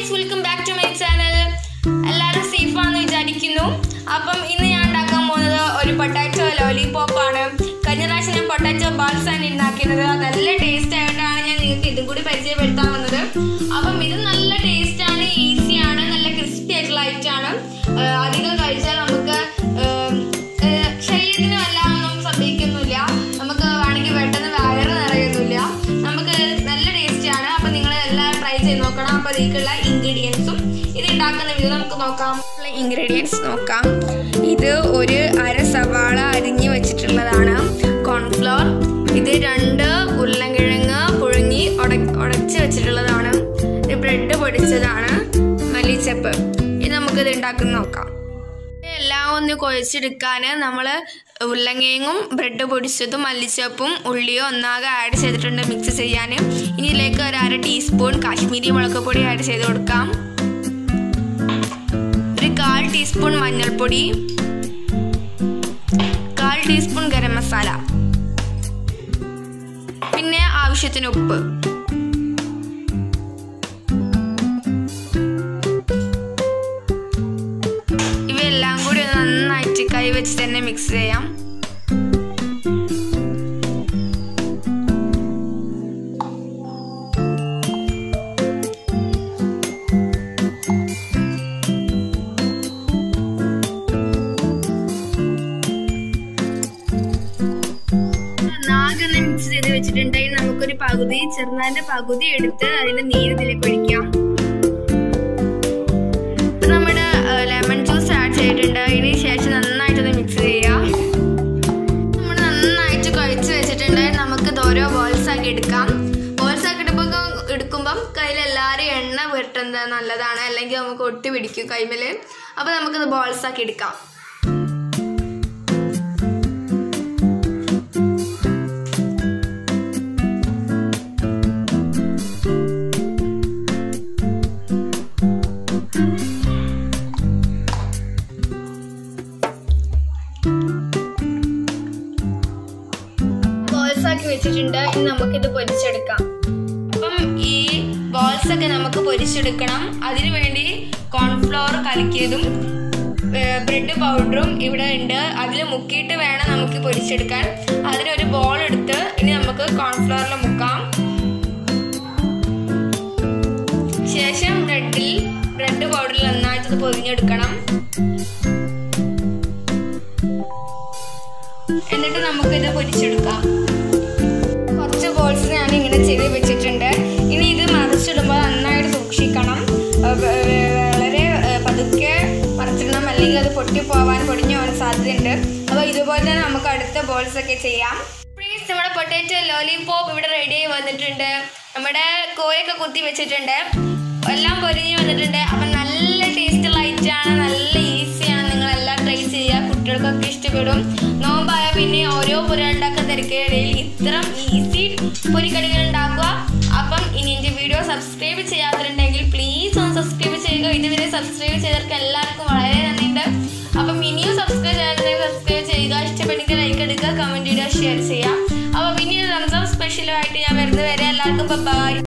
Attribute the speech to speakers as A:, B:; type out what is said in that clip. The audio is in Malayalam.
A: guys welcome back to my channel എല്ലാവരും സേഫ് ആണെന്ന് വിചാരിക്കുന്നു അപ്പം ഇന്ന് ഞാൻ ഉണ്ടാക്കാൻ പോകുന്നത് ഒരു പൊട്ടാറ്റോ ലോലിപോപ്പ് ആണ് കഴിഞ്ഞ പ്രാവശ്യം ഞാൻ പൊട്ടാറ്റോ ബാൾസ് ആണ് ഉണ്ടാക്കിയത് അത് നല്ല ടേസ്റ്റ് ആയിട്ടാണ് ഞാൻ നിങ്ങൾക്ക് ഇതും കൂടി പരിചയപ്പെടുത്താൻ വന്നത് അപ്പം ഇത് നല്ല ടേസ്റ്റ് ആണ് ഈസി ആണ് നല്ല ക്രിസ്പി ആയിട്ടുള്ള ഐറ്റം ആണ് ആഹ് അധികം കഴിച്ചാൽ നമുക്ക് ആഹ് ആഹ് ശരീരത്തിന് വല്ലാതൊന്നും സംഭവിക്കുന്നില്ല നമുക്ക് വേണമെങ്കിൽ പെട്ടെന്ന് വയറ് നിറയൊന്നുമില്ല നമുക്ക് നല്ല ടേസ്റ്റ് ആണ് അപ്പം നിങ്ങൾ എല്ലാം ട്രൈ ചെയ്ത് നോക്കണം അപ്പം ഇതിലേക്കുള്ള ഇൻഗ്രീഡിയൻസും ഇത് ഉണ്ടാക്കുന്ന വിധം നമുക്ക് നോക്കാം ഇൻഗ്രീഡിയൻസ് നോക്കാം ഇത് ഒരു അര സവാള അരിഞ്ഞ് വെച്ചിട്ടുള്ളതാണ് കോൺഫ്ലോർ ഇത് രണ്ട് ഉരുളൻകിഴങ്ങ് പുഴുങ്ങി ഉട ഉടച്ച് വെച്ചിട്ടുള്ളതാണ് ഇത് ബ്രെഡ് പൊടിച്ചതാണ് മല്ലിച്ചപ്പ് ഇത് നമുക്കിത് ഉണ്ടാക്കുന്ന നോക്കാം എല്ലാം ഒന്ന് കുഴച്ചെടുക്കാൻ നമ്മൾ ഉരുളങ്കിഴങ്ങും ബ്രെഡ് പൊടിച്ചതും മല്ലിച്ചപ്പും ഉള്ളിയും ഒന്നാകെ ആഡ് ചെയ്തിട്ടുണ്ട് മിക്സ് ചെയ്യാൻ ഇനി ഇതിലേക്ക് ഒരു അര ടീസ്പൂൺ കാശ്മീരി മുളക് പൊടി ആഡ് ചെയ്ത് കൊടുക്കാം ഒരു കാൽ ടീസ്പൂൺ മഞ്ഞൾപ്പൊടി കാൽ ടീസ്പൂൺ ഗരം മസാല പിന്നെ ആവശ്യത്തിന് ഉപ്പ് ഇവയെല്ലാം കൂടി ഒന്ന് നന്നായിട്ട് കൈ വെച്ച് തന്നെ മിക്സ് ചെയ്യാം നാഗൊന്ന് മിക്സ് ചെയ്ത് വെച്ചിട്ടുണ്ടെങ്കിൽ നമുക്കൊരു പകുതി ചെറുനാന്റെ പകുതി എടുത്ത് അതിന്റെ നീര് ഇതിലേക്ക് ഒഴിക്കാം ഇപ്പൊ നമ്മുടെ ലെമൺ ജ്യൂസ് ആഡ് ചെയ്തിട്ടുണ്ട് അതിന് ശേഷം നന്നായിട്ടൊന്ന് മിക്സ് ചെയ്യാം നമ്മൾ നന്നായിട്ട് കുഴച്ച് വെച്ചിട്ടുണ്ട് നമുക്ക് ഇത് ഓരോ ബോൾസ് ആക്കി എടുക്കാം ബോൾസ് ആക്കി എടുക്കുമ്പോൾ എടുക്കുമ്പം കയ്യിൽ എല്ലാവരും എണ്ണ പുരട്ടുന്നത് നല്ലതാണ് അല്ലെങ്കിൽ നമുക്ക് ഒട്ടി പിടിക്കും കൈമേല് അപ്പോൾ നമുക്കിത് ബോൾസ് ആക്കി എടുക്കാം ബോൾസ് ആക്കി വെച്ചിട്ടുണ്ട് ഇനി നമുക്കിത് പൊരിച്ചെടുക്കാം അപ്പം ഈ ബോൾസ് ഒക്കെ നമുക്ക് പൊരിച്ചെടുക്കണം അതിനു വേണ്ടി കോൺഫ്ലോർ കലക്കിയതും ബ്രെഡ് പൗഡറും ഇവിടെ ഉണ്ട് അതിൽ മുക്കിയിട്ട് വേണം നമുക്ക് പൊരിച്ചെടുക്കാൻ അതിനൊരു ബോൾ എടുത്ത് ഇനി നമുക്ക് കോൺഫ്ലോറിൽ മുക്കാം ശേഷം ബ്രെഡിൽ ബ്രെഡ് പൗഡറിൽ നന്നായിട്ട് ഇത് പൊതിഞ്ഞെടുക്കണം എന്നിട്ട് നമുക്കിത് പൊരിച്ചെടുക്കാം കുറച്ച് ബോൾസ് ഞാൻ ഇങ്ങനെ ചെയ്ത് വെച്ചിട്ടുണ്ട് ഇനി ഇത് മറിച്ചിടുമ്പോൾ നന്നായിട്ട് സൂക്ഷിക്കണം ഏർ വ- വളരെ ഏർ പതുക്കെ മറിച്ചിടണം അല്ലെങ്കിൽ അത് പൊട്ടിപ്പോവാൻ പൊടിഞ്ഞു പോകാൻ സാധ്യതയുണ്ട് അപ്പോൾ ഇതുപോലെ തന്നെ നമുക്ക് അടുത്ത ബോൾസ് ഒക്കെ ചെയ്യാം പ്ലീസ് നമ്മുടെ പൊട്ടാറ്റോ ലോലിപോപ്പ് ഇവിടെ റെഡി ആയി വന്നിട്ടുണ്ട് നമ്മുടെ കോയൊക്കെ കുത്തി വെച്ചിട്ടുണ്ട് എല്ലാം പൊരിഞ്ഞ് വന്നിട്ടുണ്ട് അപ്പം നല്ല ടേസ്റ്റുള്ള ഐറ്റമാണ് നല്ല ഈസിയാണ് നിങ്ങളെല്ലാം ട്രൈ ചെയ്യുക കുട്ടികൾക്കൊക്കെ ഇഷ്ടപ്പെടും നോമ്പായ പിന്നെ ഓരോ പുര ഉണ്ടാക്കുന്ന തിരക്കിനിടയിൽ ഇത്തരം ഈസി പൊരിക്കടികൾ ഉണ്ടാക്കുക അപ്പം ഇനി എൻ്റെ വീഡിയോ സബ്സ്ക്രൈബ് ചെയ്യാത്തതുണ്ടെങ്കിൽ പ്ലീസ് ഒന്ന് സബ്സ്ക്രൈബ് ചെയ്യുക ഇതുവരെ സബ്സ്ക്രൈബ് ചെയ്തവർക്ക് എല്ലാവർക്കും വളരെ നന്ദിയുണ്ട് അപ്പം ഇനിയും സബ്സ്ക്രൈബ് ചെയ്യാത്തവരെ സബ്സ്ക്രൈബ് ചെയ്യുക ഇഷ്ടപ്പെട്ടെങ്കിൽ ലൈക്ക് എടുക്കുക കമൻറ്റ് ചെയ്യുക ഷെയർ ചെയ്യുക അപ്പം ഇനി റംസാൻ സ്പെഷ്യലുമായിട്ട് ഞാൻ വരുന്നത് വരെ എല്ലാവർക്കും ബൈ